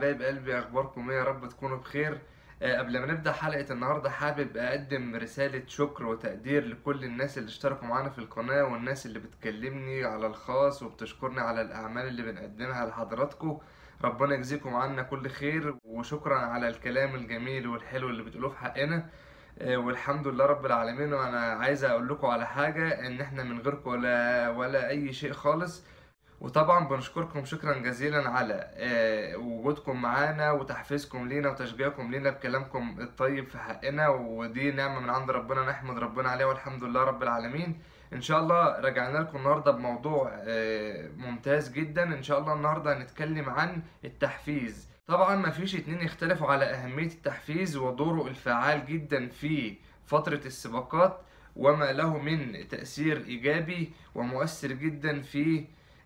حبايب قلبي اخباركم ايه يا رب تكونوا بخير آه، قبل ما نبدا حلقه النهارده حابب اقدم رساله شكر وتقدير لكل الناس اللي اشتركوا معانا في القناه والناس اللي بتكلمني على الخاص وبتشكرني على الاعمال اللي بنقدمها لحضراتكم ربنا يجزيكم عنا كل خير وشكرا على الكلام الجميل والحلو اللي بتقولوه في حقنا آه، والحمد لله رب العالمين وانا عايز اقول لكم على حاجه ان احنا من غيركم ولا ولا اي شيء خالص وطبعا بنشكركم شكرا جزيلا على آه، وجودكم معانا وتحفيزكم لينا وتشجيعكم لينا بكلامكم الطيب في حقنا ودي نعمة من عند ربنا نحمد ربنا عليها والحمد لله رب العالمين ان شاء الله رجعنا لكم النهارده بموضوع آه، ممتاز جدا ان شاء الله النهارده هنتكلم عن التحفيز طبعا ما فيش اتنين يختلفوا على اهمية التحفيز ودوره الفعال جدا في فترة السباقات وما له من تأثير إيجابي ومؤثر جدا في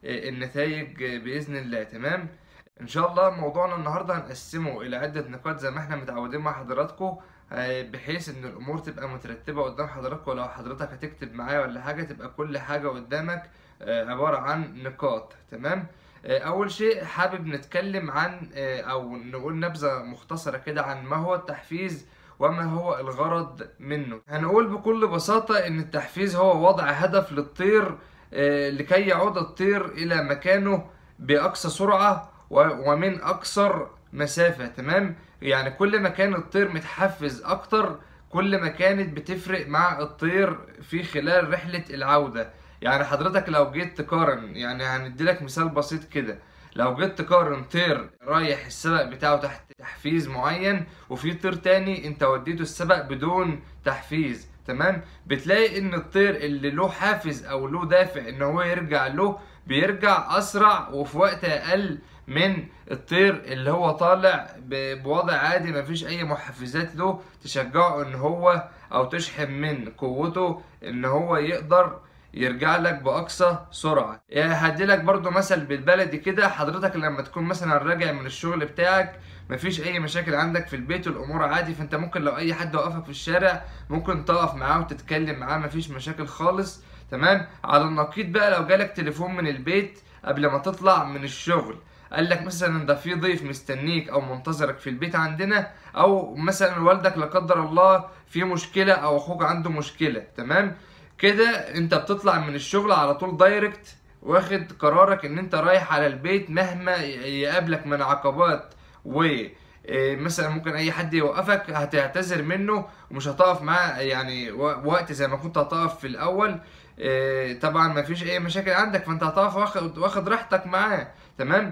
النتائج باذن الله تمام ان شاء الله موضوعنا النهارده هنقسمه الى عده نقاط زي ما احنا متعودين مع حضراتكم آه، بحيث ان الامور تبقى مترتبه قدام حضراتكم ولو حضرتك هتكتب معايا ولا حاجه تبقى كل حاجه قدامك آه، عباره عن نقاط تمام آه، اول شيء حابب نتكلم عن آه، او نقول نبذه مختصره كده عن ما هو التحفيز وما هو الغرض منه هنقول بكل بساطه ان التحفيز هو وضع هدف للطير آه، لكي يعود الطير إلى مكانه بأقصى سرعة و- ومن أقصر مسافة تمام يعني كل ما كان الطير متحفز أكتر كل ما كانت بتفرق مع الطير في خلال رحلة العودة يعني حضرتك لو جيت تقارن يعني هنديلك مثال بسيط كده لو جيت تقارن طير رايح السبق بتاعه تحت تحفيز معين وفي طير تاني انت وديته السبق بدون تحفيز تمام بتلاقي ان الطير اللي له حافز او له دافع ان هو يرجع له بيرجع اسرع وفي وقت اقل من الطير اللي هو طالع ب- بوضع عادي مفيش اي محفزات له تشجعه ان هو او تشحن من قوته ان هو يقدر يرجع لك باقصى سرعه يعني هديلك برضو مثل بالبلدي كده حضرتك لما تكون مثلا راجع من الشغل بتاعك مفيش اي مشاكل عندك في البيت والامور عادي فانت ممكن لو اي حد وقفك في الشارع ممكن تقف معاه وتتكلم معاه مفيش مشاكل خالص تمام على النقيض بقى لو جالك تليفون من البيت قبل ما تطلع من الشغل قال لك مثلا ده في ضيف مستنيك او منتظرك في البيت عندنا او مثلا والدك لا قدر الله في مشكله او اخوك عنده مشكله تمام كده انت بتطلع من الشغل على طول دايركت واخد قرارك ان انت رايح على البيت مهما يقابلك من عقبات و إيه، مثلا ممكن اي حد يوقفك هتعتذر منه ومش هتقف معاه يعني و- وقت زي ما كنت هتقف في الاول إيه، طبعا ما فيش اي مشاكل عندك فانت هتقف واخد واخد راحتك معاه تمام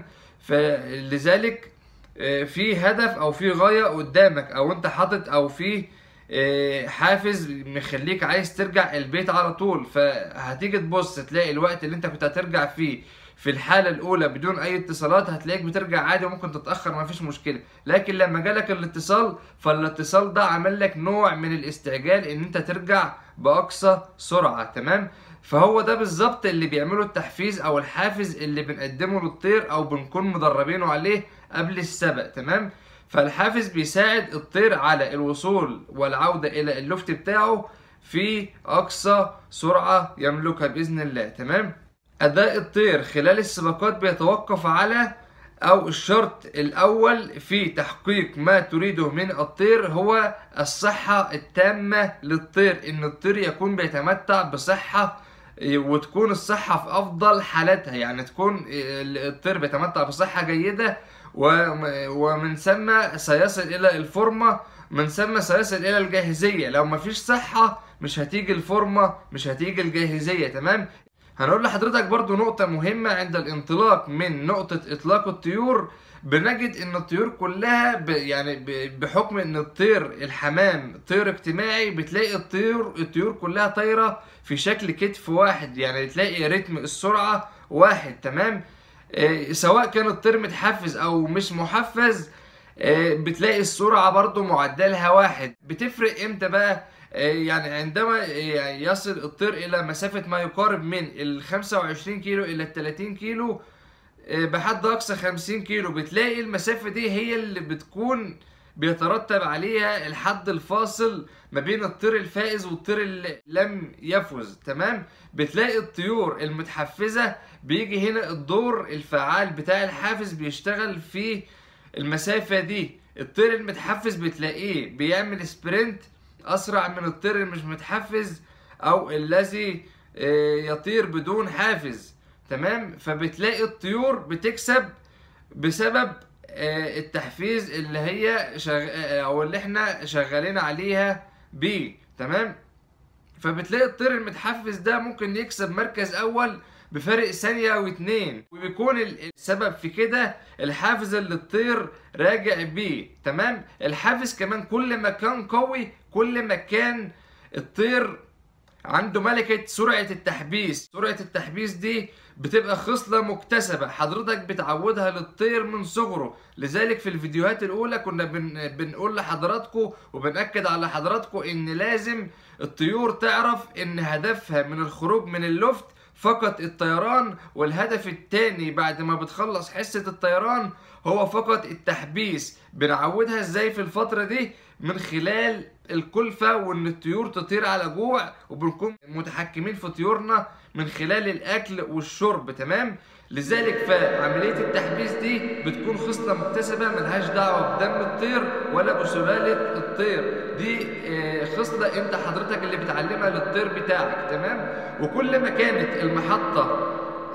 فلذلك إيه، في هدف او في غاية قدامك او انت حاطط او في إيه، حافز مخليك عايز ترجع البيت على طول فهتيجي تبص تلاقي الوقت اللي انت كنت هترجع فيه في الحالة الأولى بدون أي اتصالات هتلاقيك بترجع عادي وممكن تتأخر مفيش مشكلة لكن لما جالك الاتصال فالاتصال ده عمل لك نوع من الاستعجال إن أنت ترجع بأقصى سرعة تمام فهو ده بالظبط اللي بيعمله التحفيز أو الحافز اللي بنقدمه للطير أو بنكون مدربينه عليه قبل السبق تمام فالحافز بيساعد الطير على الوصول والعودة إلى اللفت بتاعه في أقصى سرعة يملكها بإذن الله تمام أداء الطير خلال السباقات بيتوقف على أو الشرط الأول في تحقيق ما تريده من الطير هو الصحة التامة للطير إن الطير يكون بيتمتع بصحة إيه، وتكون الصحة في أفضل حالاتها يعني تكون إيه، الطير بيتمتع بصحة جيدة وم- ومن ثم سيصل إلى الفورمة من ثم سيصل إلى الجاهزية لو مفيش صحة مش هتيجي الفورمة مش هتيجي الجاهزية تمام هنقول لحضرتك برضو نقطة مهمة عند الانطلاق من نقطة إطلاق الطيور بنجد إن الطيور كلها ب يعني ب بحكم إن الطير الحمام طير اجتماعي بتلاقي الطيور الطيور كلها طايرة في شكل كتف واحد يعني تلاقي رتم السرعة واحد تمام آه، سواء كان الطير متحفز أو مش محفز آه، بتلاقي السرعة برضو معدلها واحد بتفرق امتى بقى آه، يعني عندما آه، يصل الطير إلى مسافة ما يقارب من ال 25 كيلو إلى ال 30 كيلو آه، بحد أقصى 50 كيلو بتلاقي المسافة دي هي اللي بتكون بيترتب عليها الحد الفاصل ما بين الطير الفائز والطير اللي لم يفز تمام بتلاقي الطيور المتحفزة بيجي هنا الدور الفعال بتاع الحافز بيشتغل في المسافة دي الطير المتحفز بتلاقيه بيعمل سبرنت اسرع من الطير اللي مش متحفز او الذي آه، يطير بدون حافز تمام فبتلاقي الطيور بتكسب بسبب آه، التحفيز اللي هي شغ... آه، او اللي احنا شغالين عليها بيه تمام فبتلاقي الطير المتحفز ده ممكن يكسب مركز اول بفرق ثانية او اتنين وبيكون ال- السبب في كده الحافز اللي الطير راجع بيه تمام الحافز كمان كل ما كان قوي كل ما كان الطير عنده ملكة سرعة التحبيس سرعة التحبيس دي بتبقى خصلة مكتسبة حضرتك بتعودها للطير من صغره لذلك في الفيديوهات الأولى كنا بن... بنقول لحضراتكم وبنأكد على حضراتكم إن لازم الطيور تعرف إن هدفها من الخروج من اللفت فقط الطيران والهدف التاني بعد ما بتخلص حصة الطيران هو فقط التحبيس بنعودها ازاي في الفترة دي من خلال الكلفة وان الطيور تطير على جوع وبنكون متحكمين في طيورنا من خلال الاكل والشرب تمام لذلك فعملية التحبيس دي بتكون خصلة مكتسبة ملهاش دعوة بدم الطير ولا بسلالة الطير دي آه، خصلة انت حضرتك اللي بتعلمها للطير بتاعك تمام وكل ما كانت المحطة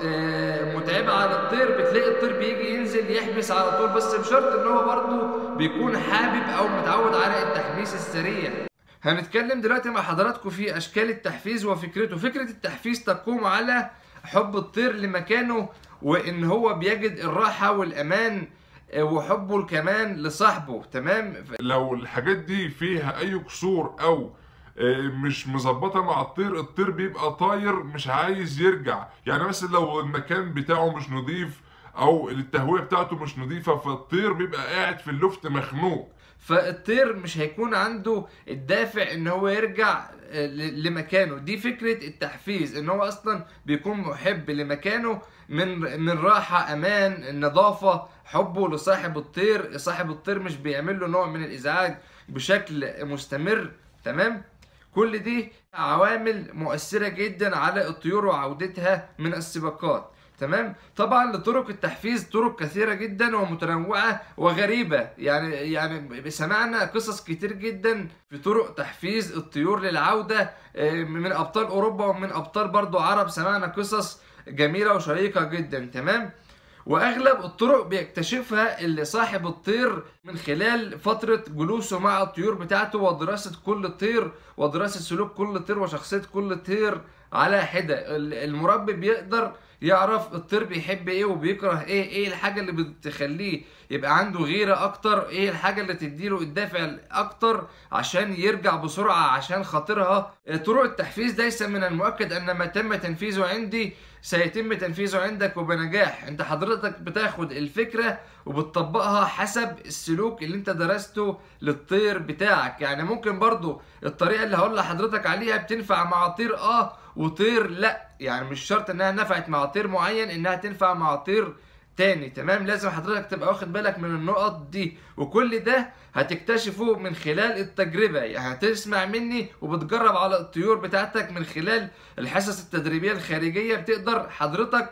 آه، متعبة على الطير بتلاقي الطير بيجي ينزل يحبس على طول بس بشرط ان هو برضه بيكون حابب او متعود على التحبيس السريع هنتكلم دلوقتي مع حضراتكم في اشكال التحفيز وفكرته فكرة التحفيز تقوم على حب الطير لمكانه وان هو بيجد الراحة والامان آه، وحبه كمان لصاحبه تمام لو الحاجات دي فيها اي كسور او آه، مش مظبطه مع الطير الطير بيبقى طاير مش عايز يرجع يعني مثلا لو المكان بتاعه مش نظيف او التهويه بتاعته مش نظيفه فالطير بيبقى قاعد في اللفت مخنوق فالطير مش هيكون عنده الدافع ان هو يرجع آه، ل- لمكانه دي فكرة التحفيز ان هو اصلا بيكون محب لمكانه من من راحة امان النظافة حبه لصاحب الطير صاحب الطير مش بيعمل له نوع من الازعاج بشكل مستمر تمام كل دي عوامل مؤثرة جدا على الطيور وعودتها من السباقات تمام طبعا لطرق التحفيز طرق كثيرة جدا ومتنوعة وغريبة يعني يعني سمعنا قصص كتير جدا في طرق تحفيز الطيور للعودة آه، من ابطال اوروبا ومن ابطال برضو عرب سمعنا قصص جميلة وشيقة جدا تمام واغلب الطرق بيكتشفها اللي صاحب الطير من خلال فترة جلوسه مع الطيور بتاعته ودراسة كل طير ودراسة سلوك كل طير وشخصية كل طير على حدة ال- المربي بيقدر يعرف الطير بيحب ايه وبيكره ايه ايه الحاجة اللي بتخليه يبقى عنده غيرة اكتر ايه الحاجة اللي تديله الدافع اكتر عشان يرجع بسرعة عشان خاطرها طرق التحفيز ليس من المؤكد ان ما تم تنفيذه عندي سيتم تنفيذه عندك وبنجاح انت حضرتك بتاخد الفكرة وبتطبقها حسب السلوك اللي انت درسته للطير بتاعك يعني ممكن برضو الطريقة اللي هقول لحضرتك عليها بتنفع مع طير اه وطير لا يعني مش شرط انها نفعت مع طير معين انها تنفع مع طير تاني تمام لازم حضرتك تبقى واخد بالك من النقط دي وكل ده هتكتشفه من خلال التجربة يعني هتسمع مني وبتجرب على الطيور بتاعتك من خلال الحصص التدريبية الخارجية بتقدر حضرتك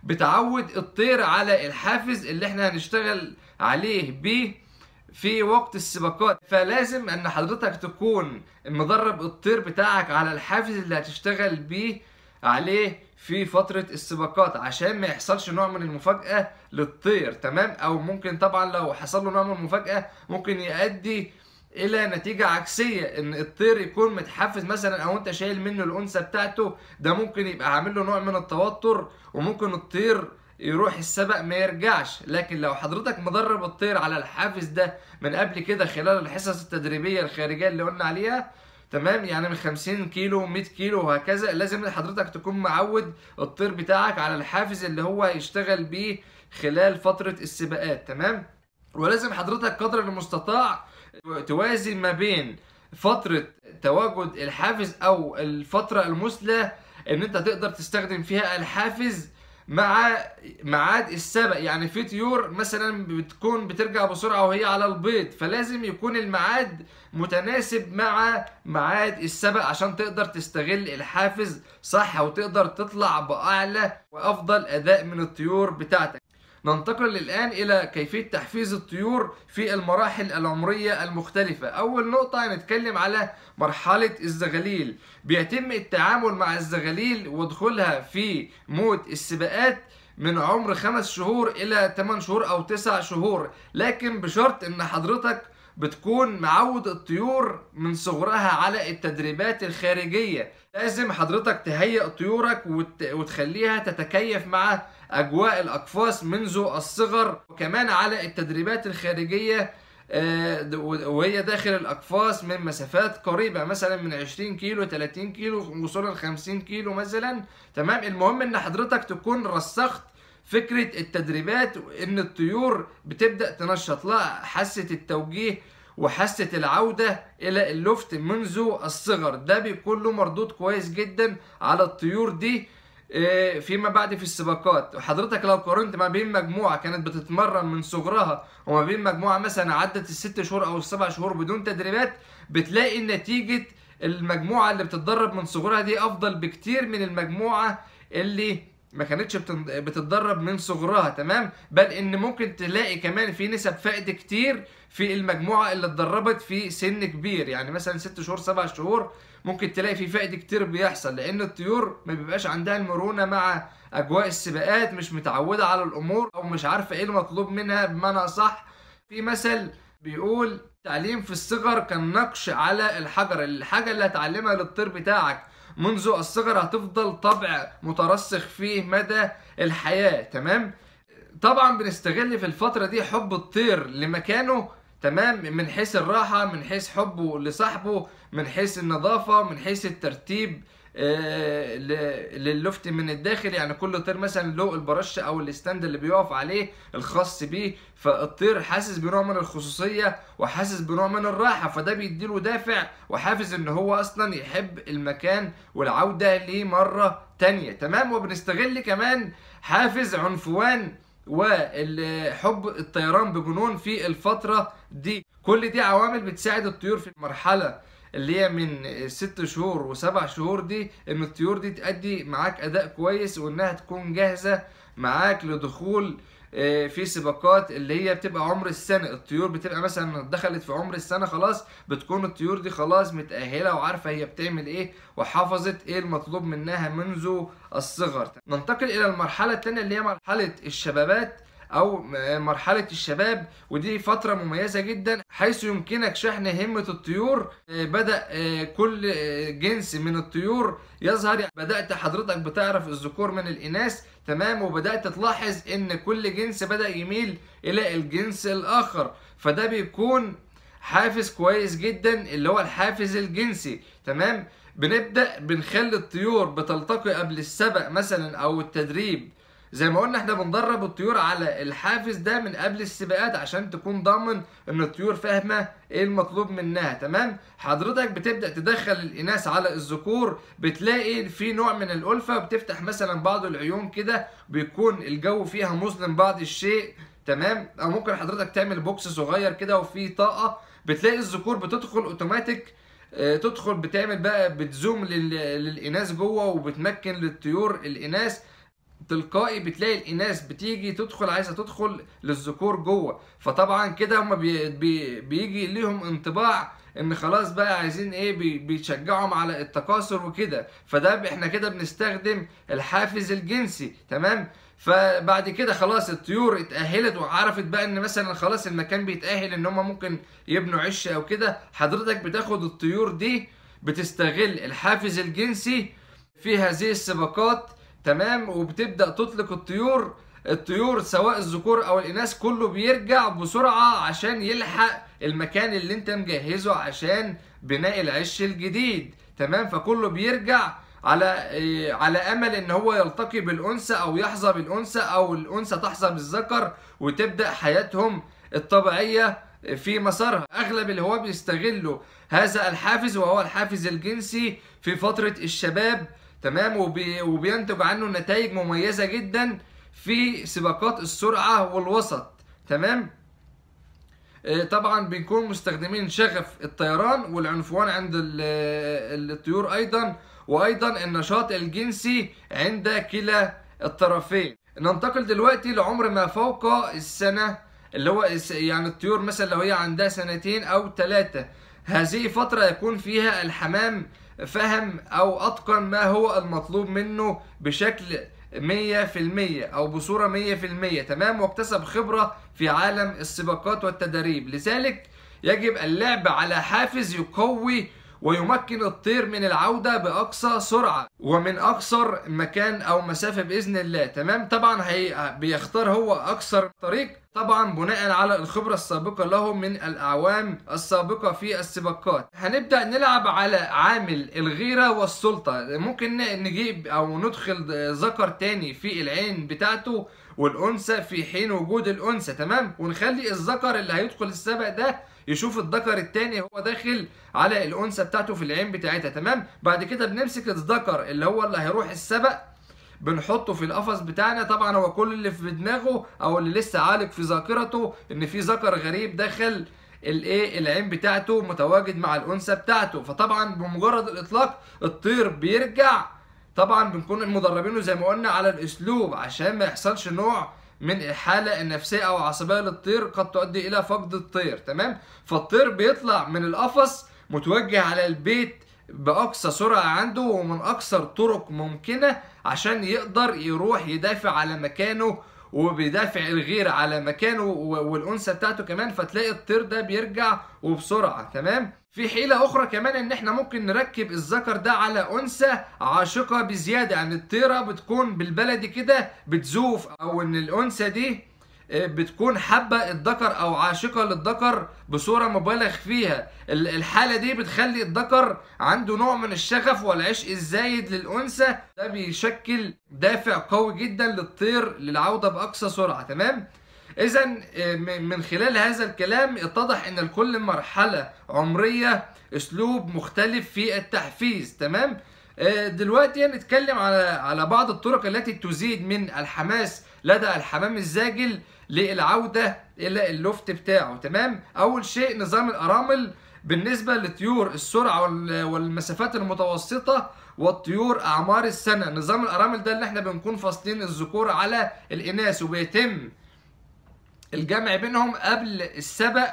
بتعود الطير على الحافز اللي احنا هنشتغل عليه بيه في وقت السباقات فلازم ان حضرتك تكون مدرب الطير بتاعك على الحافز اللي هتشتغل بيه عليه في فترة السباقات عشان ما يحصلش نوع من المفاجأة للطير تمام او ممكن طبعا لو حصل له نوع من المفاجأة ممكن يؤدي الى نتيجة عكسية ان الطير يكون متحفز مثلا او انت شايل منه الانثى بتاعته ده ممكن يبقى عامل له نوع من التوتر وممكن الطير يروح السبق ما يرجعش لكن لو حضرتك مدرب الطير على الحافز ده من قبل كده خلال الحصص التدريبية الخارجية اللي قلنا عليها تمام يعني من 50 كيلو 100 كيلو وهكذا لازم حضرتك تكون معود الطير بتاعك على الحافز اللي هو يشتغل بيه خلال فترة السباقات تمام ولازم حضرتك قدر المستطاع توازي ما بين فترة تواجد الحافز او الفترة المثلى ان انت تقدر تستخدم فيها الحافز مع ميعاد السبق يعني في طيور مثلا بتكون بترجع بسرعه وهي على البيض فلازم يكون الميعاد متناسب مع ميعاد السبق عشان تقدر تستغل الحافز صح وتقدر تطلع باعلى وافضل اداء من الطيور بتاعتك ننتقل الآن إلى كيفية تحفيز الطيور في المراحل العمرية المختلفة أول نقطة هنتكلم على مرحلة الزغاليل بيتم التعامل مع الزغاليل ودخولها في مود السباقات من عمر خمس شهور إلى 8 شهور أو 9 شهور لكن بشرط إن حضرتك بتكون معود الطيور من صغرها على التدريبات الخارجية لازم حضرتك تهيئ طيورك وت... وتخليها تتكيف مع أجواء الأقفاص منذ الصغر وكمان على التدريبات الخارجية آه، وهي داخل الأقفاص من مسافات قريبة مثلا من 20 كيلو 30 كيلو وصولا ل 50 كيلو مثلا تمام المهم إن حضرتك تكون رسخت فكرة التدريبات ان الطيور بتبدأ تنشط لها حاسة التوجيه وحاسة العودة إلى اللفت منذ الصغر ده بيكون له مردود كويس جدا على الطيور دي آه، فيما بعد في السباقات حضرتك لو قارنت ما بين مجموعة كانت بتتمرن من صغرها وما بين مجموعة مثلا عدت الست شهور أو السبع شهور بدون تدريبات بتلاقي نتيجة المجموعة اللي بتتدرب من صغرها دي أفضل بكتير من المجموعة اللي ما كانتش بتتدرب من صغرها تمام بل ان ممكن تلاقي كمان في نسب فائد كتير في المجموعه اللي اتدربت في سن كبير يعني مثلا ست شهور سبع شهور ممكن تلاقي في فائد كتير بيحصل لان الطيور ما بيبقاش عندها المرونه مع اجواء السباقات مش متعوده على الامور او مش عارفه ايه المطلوب منها بمعنى صح في مثل بيقول تعليم في الصغر كان نقش على الحجر الحاجه اللي هتعلمها للطير بتاعك منذ الصغر هتفضل طبع مترسخ فيه مدى الحياة تمام طبعا بنستغل في الفترة دي حب الطير لمكانه تمام من حيث الراحة من حيث حبه لصاحبه من حيث النظافة من حيث الترتيب آه، لللفت من الداخل يعني كل طير مثلا له البرش او الستاند اللي بيقف عليه الخاص بيه فالطير حاسس بنوع من الخصوصيه وحاسس بنوع من الراحه فده بيديله دافع وحافز ان هو اصلا يحب المكان والعوده ليه مره تانية تمام وبنستغل كمان حافز عنفوان وحب الطيران بجنون في الفترة دي كل دي عوامل بتساعد الطيور في المرحلة اللي هي من ست شهور وسبع شهور دي ان الطيور دي تأدي معاك اداء كويس وانها تكون جاهزة معاك لدخول آه، في سباقات اللي هي بتبقى عمر السنة الطيور بتبقى مثلا دخلت في عمر السنة خلاص بتكون الطيور دي خلاص متأهلة وعارفة هي بتعمل ايه وحافظت ايه المطلوب منها منذ الصغر ننتقل الى المرحلة الثانية اللي هي مرحلة الشبابات او مرحلة الشباب ودي فترة مميزة جدا حيث يمكنك شحن همة الطيور آه، بدأ آه، كل آه، جنس من الطيور يظهر بدأت حضرتك بتعرف الذكور من الإناث تمام وبدأت تلاحظ ان كل جنس بدأ يميل الى الجنس الاخر فده بيكون حافز كويس جدا اللي هو الحافز الجنسي تمام بنبدأ بنخلي الطيور بتلتقي قبل السبق مثلا او التدريب زي ما قلنا احنا بندرب الطيور على الحافز ده من قبل السباقات عشان تكون ضامن ان الطيور فاهمه ايه المطلوب منها تمام حضرتك بتبدا تدخل الاناث على الذكور بتلاقي في نوع من الالفه بتفتح مثلا بعض العيون كده بيكون الجو فيها مظلم بعض الشيء تمام او ممكن حضرتك تعمل بوكس صغير كده وفيه طاقه بتلاقي الذكور بتدخل اوتوماتيك آه، تدخل بتعمل بقى بتزوم للاناث جوه وبتمكن للطيور الاناث تلقائي بتلاقي الاناث بتيجي تدخل عايزه تدخل للذكور جوه فطبعا كده هم بي بي بيجي ليهم انطباع ان خلاص بقى عايزين ايه بي بيشجعهم على التكاثر وكده فده احنا كده بنستخدم الحافز الجنسي تمام فبعد كده خلاص الطيور اتأهلت وعرفت بقى ان مثلا خلاص المكان بيتأهل ان هم ممكن يبنوا عش او كده حضرتك بتاخد الطيور دي بتستغل الحافز الجنسي في هذه السباقات تمام وبتبدا تطلق الطيور الطيور سواء الذكور او الاناث كله بيرجع بسرعه عشان يلحق المكان اللي انت مجهزه عشان بناء العش الجديد تمام فكله بيرجع على إيه، على امل ان هو يلتقي بالانثى او يحظى بالانثى او الانثى تحظى بالذكر وتبدا حياتهم الطبيعيه في مسارها اغلب اللي هو بيستغلوا هذا الحافز وهو الحافز الجنسي في فتره الشباب تمام وبي وبينتج عنه نتائج مميزه جدا في سباقات السرعه والوسط تمام آه، طبعا بنكون مستخدمين شغف الطيران والعنفوان عند الطيور ايضا وايضا النشاط الجنسي عند كلا الطرفين ننتقل دلوقتي لعمر ما فوق السنة اللي هو الس- يعني الطيور مثلا لو هي عندها سنتين أو ثلاثة هذه فترة يكون فيها الحمام فهم أو أتقن ما هو المطلوب منه بشكل مية في المية أو بصورة مية في المية تمام واكتسب خبرة في عالم السباقات والتدريب لذلك يجب اللعب على حافز يقوي ويمكن الطير من العودة بأقصى سرعة ومن أقصر مكان أو مسافة بإذن الله تمام طبعا هي بيختار هو أقصر طريق طبعا بناء على الخبرة السابقة له من الأعوام السابقة في السباقات هنبدأ نلعب على عامل الغيرة والسلطة ممكن ن- نجيب أو ندخل ذكر تاني في العين بتاعته والأنثى في حين وجود الأنثى تمام ونخلي الذكر اللي هيدخل السبق ده يشوف الذكر التاني هو داخل على الانثى بتاعته في العين بتاعتها تمام بعد كده بنمسك الذكر اللي هو اللي هيروح السبق بنحطه في القفص بتاعنا طبعا هو كل اللي في دماغه او اللي لسه عالق في ذاكرته ان في ذكر غريب دخل الايه العين بتاعته متواجد مع الانثى بتاعته فطبعا بمجرد الاطلاق الطير بيرجع طبعا بنكون مدربينه زي ما قلنا على الاسلوب عشان ما يحصلش نوع من الحاله النفسيه او العصبيه للطير قد تؤدي الى فقد الطير تمام فالطير بيطلع من القفص متوجه على البيت باقصى سرعه عنده ومن اكثر طرق ممكنه عشان يقدر يروح يدافع على مكانه وبيدافع الغير على مكانه و- والانثى بتاعته كمان فتلاقي الطير ده بيرجع وبسرعه تمام في حيلة أخرى كمان إن إحنا ممكن نركب الذكر ده على أنثى عاشقة بزيادة يعني الطيرة بتكون بالبلدي كده بتزوف أو إن الأنثى دي آه، بتكون حابة الذكر أو عاشقة للذكر بصورة مبالغ فيها ال- الحالة دي بتخلي الذكر عنده نوع من الشغف والعشق الزايد للأنثى ده بيشكل دافع قوي جدا للطير للعودة بأقصى سرعة تمام؟ إذا من خلال هذا الكلام اتضح إن لكل مرحلة عمرية أسلوب مختلف في التحفيز تمام؟ آه، دلوقتي هنتكلم على على بعض الطرق التي تزيد من الحماس لدى الحمام الزاجل للعودة إلى اللفت بتاعه تمام؟ أول شيء نظام الأرامل بالنسبة لطيور السرعة وال- والمسافات المتوسطة والطيور أعمار السنة نظام الأرامل ده اللي احنا بنكون فاصلين الذكور على الإناث وبيتم الجمع بينهم قبل السبق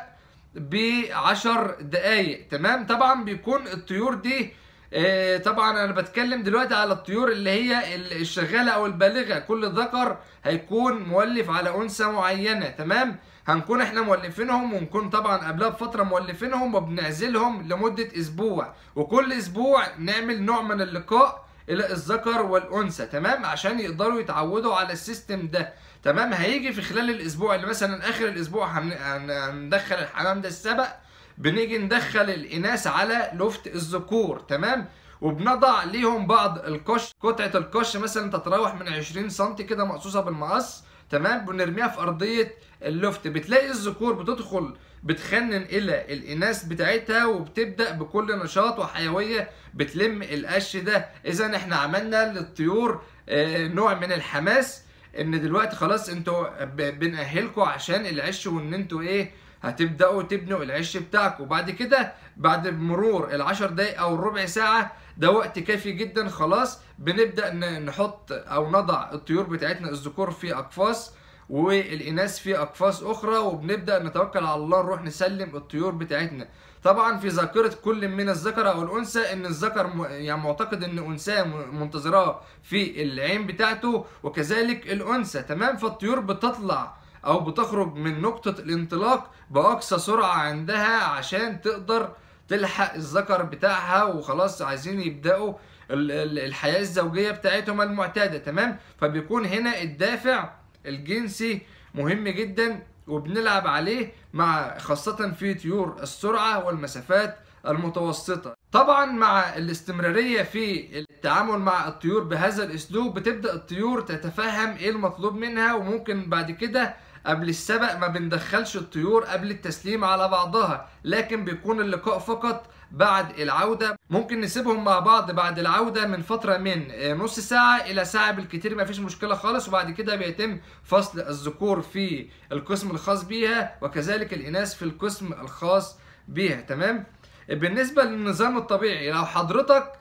بعشر دقايق تمام طبعا بيكون الطيور دي آه، طبعا انا بتكلم دلوقتي على الطيور اللي هي ال- الشغاله او البالغه كل ذكر هيكون مولف على انثى معينه تمام هنكون احنا مولفينهم ونكون طبعا قبلها بفتره مولفينهم وبنعزلهم لمده اسبوع وكل اسبوع نعمل نوع من اللقاء الى الذكر والانثى تمام عشان يقدروا يتعودوا على السيستم ده تمام هيجي في خلال الاسبوع اللي مثلا اخر الاسبوع هن- هن- هندخل الحمام ده السبق بنيجي ندخل الاناث على لفت الذكور تمام وبنضع ليهم بعض القش قطعه القش مثلا تتراوح من 20 سم كده مقصوصه بالمقص تمام بنرميها في ارضيه اللفت بتلاقي الذكور بتدخل بتخنن الى الاناث بتاعتها وبتبدا بكل نشاط وحيويه بتلم القش ده اذا احنا عملنا للطيور آه، نوع من الحماس ان دلوقتي خلاص انتوا ب- بنأهلكوا عشان العش وان انتوا ايه هتبداوا تبنوا العش بتاعكم وبعد كده بعد مرور العشر دقايق او الربع ساعه ده وقت كافي جدا خلاص بنبدا ن- نحط او نضع الطيور بتاعتنا الذكور في اقفاص والاناث في اقفاص اخرى وبنبدا نتوكل على الله نروح نسلم الطيور بتاعتنا طبعا في ذاكره كل من الذكر او الانثى ان الذكر م- يعني معتقد ان انثاه م- منتظراه في العين بتاعته وكذلك الانثى تمام فالطيور بتطلع او بتخرج من نقطه الانطلاق باقصى سرعه عندها عشان تقدر تلحق الذكر بتاعها وخلاص عايزين يبداوا ال- ال- الحياه الزوجيه بتاعتهم المعتاده تمام فبيكون هنا الدافع الجنسي مهم جدا وبنلعب عليه مع خاصة في طيور السرعة والمسافات المتوسطة طبعا مع الاستمرارية في التعامل مع الطيور بهذا الاسلوب بتبدأ الطيور تتفهم ايه المطلوب منها وممكن بعد كده قبل السبق ما بندخلش الطيور قبل التسليم على بعضها لكن بيكون اللقاء فقط بعد العودة ممكن نسيبهم مع بعض بعد العودة من فترة من آه، نص ساعة إلى ساعة بالكتير ما فيش مشكلة خالص وبعد كده بيتم فصل الذكور في القسم الخاص بيها وكذلك الإناث في القسم الخاص بيها تمام بالنسبة للنظام الطبيعي لو حضرتك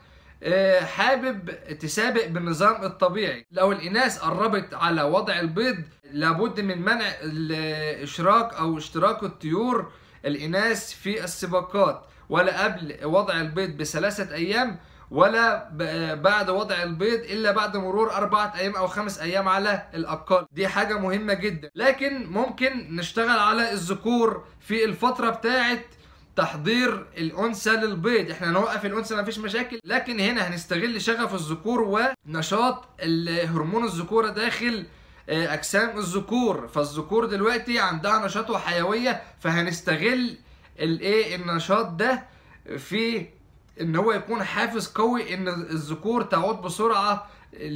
آه، حابب تسابق بالنظام الطبيعي لو الإناث قربت على وضع البيض لابد من منع الإشراك أو اشتراك الطيور الإناث في السباقات ولا قبل وضع البيض بثلاثة أيام ولا ب- بعد وضع البيض الا بعد مرور اربعة ايام او خمس ايام على الاقل دي حاجة مهمة جدا لكن ممكن نشتغل على الذكور في الفترة بتاعت تحضير الانثى للبيض احنا نوقف الانثى مفيش مشاكل لكن هنا هنستغل شغف الذكور ونشاط ال- هرمون الذكوره داخل آه، اجسام الذكور فالذكور دلوقتي عندها نشاط وحيويه فهنستغل الايه النشاط ده في ان هو يكون حافز قوي ان الذكور تعود بسرعه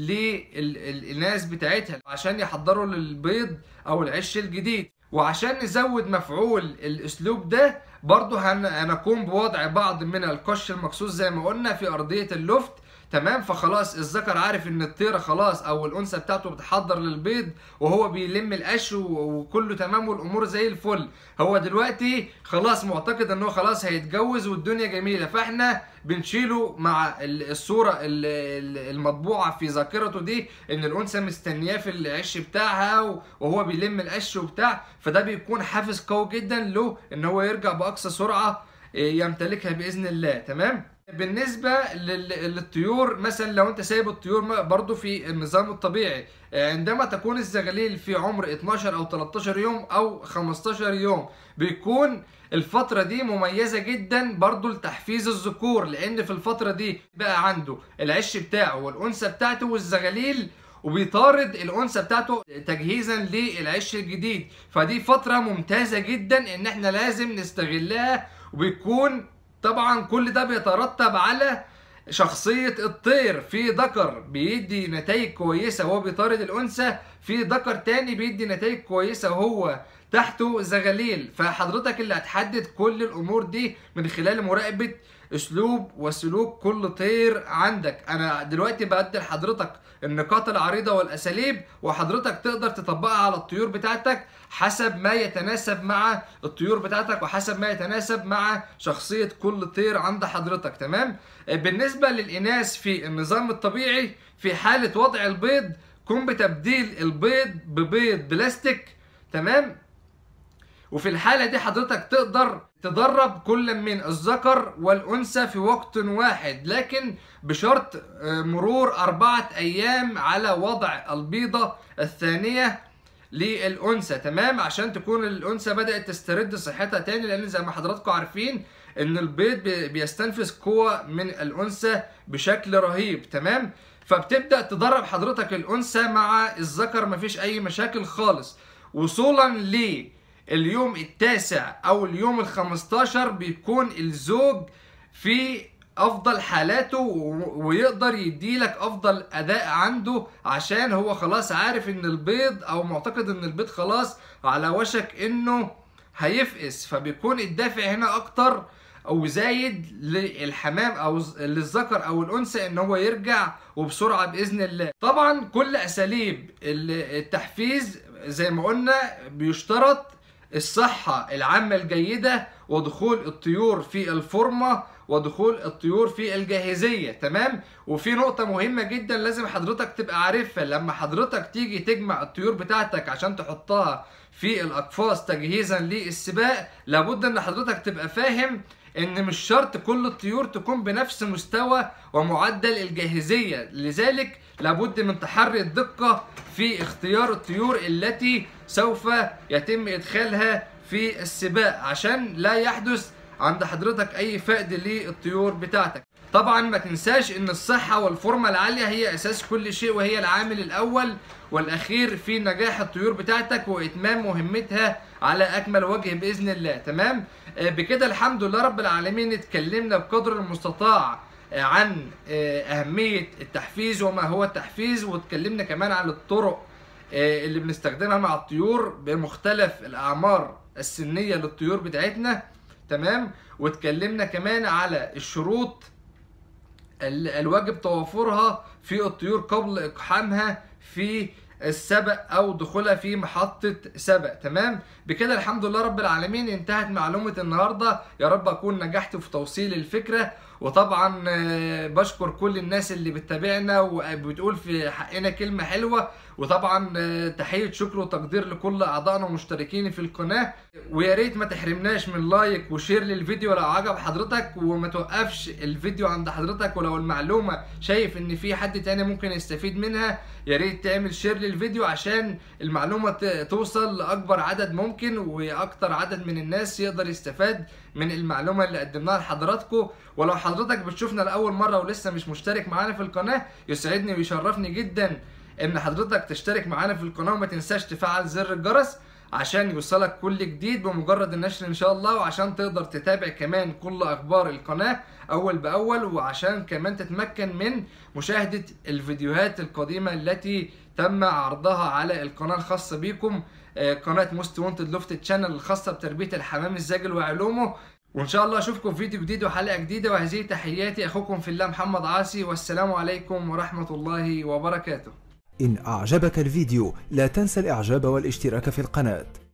للناس بتاعتها عشان يحضروا للبيض او العش الجديد وعشان نزود مفعول الاسلوب ده برضه هن- هنقوم بوضع بعض من القش المقصوص زي ما قلنا في ارضيه اللفت تمام فخلاص الذكر عارف ان الطيره خلاص او الانثى بتاعته بتحضر للبيض وهو بيلم القش و- وكله تمام والامور زي الفل هو دلوقتي خلاص معتقد ان هو خلاص هيتجوز والدنيا جميله فاحنا بنشيله مع ال- الصوره ال- ال- المطبوعه في ذاكرته دي ان الانثى مستنياه في العش بتاعها و- وهو بيلم القش وبتاع فده بيكون حافز قوي جدا له ان هو يرجع باقصى سرعه إيه، يمتلكها باذن الله تمام بالنسبة لل- للطيور مثلا لو انت سايب الطيور ما- برضو في النظام الطبيعي آه، عندما تكون الزغاليل في عمر 12 او 13 يوم او 15 يوم بيكون الفترة دي مميزة جدا برضو لتحفيز الذكور لان في الفترة دي بقى عنده العش بتاعه والانثى بتاعته والزغاليل وبيطارد الانثى بتاعته تجهيزا للعش الجديد فدي فترة ممتازة جدا ان احنا لازم نستغلها وبيكون طبعا كل ده بيترتب على شخصية الطير في ذكر بيدي نتائج كويسة وهو بيطارد الأنثى في ذكر تاني بيدي نتائج كويسة وهو تحته زغاليل فحضرتك اللي هتحدد كل الأمور دي من خلال مراقبة أسلوب وسلوك كل طير عندك أنا دلوقتي بدي لحضرتك النقاط العريضة والأساليب وحضرتك تقدر تطبقها على الطيور بتاعتك حسب ما يتناسب مع الطيور بتاعتك وحسب ما يتناسب مع شخصية كل طير عند حضرتك تمام بالنسبة للإناث في النظام الطبيعي في حالة وضع البيض قم بتبديل البيض ببيض بلاستيك تمام وفي الحالة دي حضرتك تقدر تدرب كل من الذكر والأنثى في وقت واحد لكن بشرط آه، مرور أربعة أيام على وضع البيضة الثانية للأنثى تمام عشان تكون الأنثى بدأت تسترد صحتها تاني لأن زي ما حضراتكم عارفين إن البيض بي- بيستنفذ قوة من الأنثى بشكل رهيب تمام فبتبدأ تدرب حضرتك الأنثى مع الذكر مفيش أي مشاكل خالص وصولا لليوم التاسع أو اليوم الخمستاشر بيكون الزوج في افضل حالاته و- ويقدر يديلك افضل اداء عنده عشان هو خلاص عارف ان البيض او معتقد ان البيض خلاص على وشك انه هيفقس فبيكون الدافع هنا اكتر او زايد للحمام او ز- للذكر او الانثى ان هو يرجع وبسرعه باذن الله طبعا كل اساليب ال- التحفيز زي ما قلنا بيشترط الصحة العامة الجيدة ودخول الطيور في الفورمة ودخول الطيور في الجاهزية تمام وفي نقطة مهمة جدا لازم حضرتك تبقى عارفها لما حضرتك تيجي تجمع الطيور بتاعتك عشان تحطها في الأقفاص تجهيزا للسباق لابد ان حضرتك تبقى فاهم ان مش شرط كل الطيور تكون بنفس مستوى ومعدل الجاهزية لذلك لابد من تحري الدقة في اختيار الطيور التي سوف يتم ادخالها في السباق عشان لا يحدث عند حضرتك اي فقد للطيور بتاعتك طبعا ما تنساش ان الصحة والفورمة العالية هي اساس كل شيء وهي العامل الاول والاخير في نجاح الطيور بتاعتك واتمام مهمتها على اكمل وجه باذن الله تمام آه، بكده الحمد لله رب العالمين اتكلمنا بقدر المستطاع آه، عن آه، اهمية التحفيز وما هو التحفيز واتكلمنا كمان عن الطرق آه، اللي بنستخدمها مع الطيور بمختلف الاعمار السنية للطيور بتاعتنا تمام واتكلمنا كمان على الشروط ال- الواجب توافرها في الطيور قبل اقحامها في السبق او دخولها في محطة سبق تمام بكده الحمد لله رب العالمين انتهت معلومة النهاردة يا رب اكون نجحت في توصيل الفكرة وطبعا آه، بشكر كل الناس اللي بتتابعنا وبتقول في حقنا كلمة حلوة وطبعا آه، تحية شكر وتقدير لكل اعضائنا ومشتركين في القناة ويا ريت ما تحرمناش من لايك وشير للفيديو لو عجب حضرتك وما توقفش الفيديو عند حضرتك ولو المعلومة شايف ان في حد تاني ممكن يستفيد منها يا ريت تعمل شير للفيديو عشان المعلومة ت- توصل لأكبر عدد ممكن وأكتر عدد من الناس يقدر يستفاد من المعلومة اللي قدمناها لحضراتكم ولو حضرتك بتشوفنا لأول مرة ولسه مش مشترك معانا في القناة يسعدني ويشرفني جدا إن حضرتك تشترك معانا في القناة وما تنساش تفعل زر الجرس عشان يوصلك كل جديد بمجرد النشر ان شاء الله وعشان تقدر تتابع كمان كل اخبار القناة اول باول وعشان كمان تتمكن من مشاهدة الفيديوهات القديمة التي تم عرضها على القناة الخاصة بيكم آه، قناة موست وونتد لوفت تشانل الخاصة بتربية الحمام الزاجل وعلومه وان شاء الله اشوفكم في فيديو جديد وحلقة جديدة وهذه تحياتي اخوكم في الله محمد عاصي والسلام عليكم ورحمة الله وبركاته إن أعجبك الفيديو لا تنسى الإعجاب والاشتراك في القناة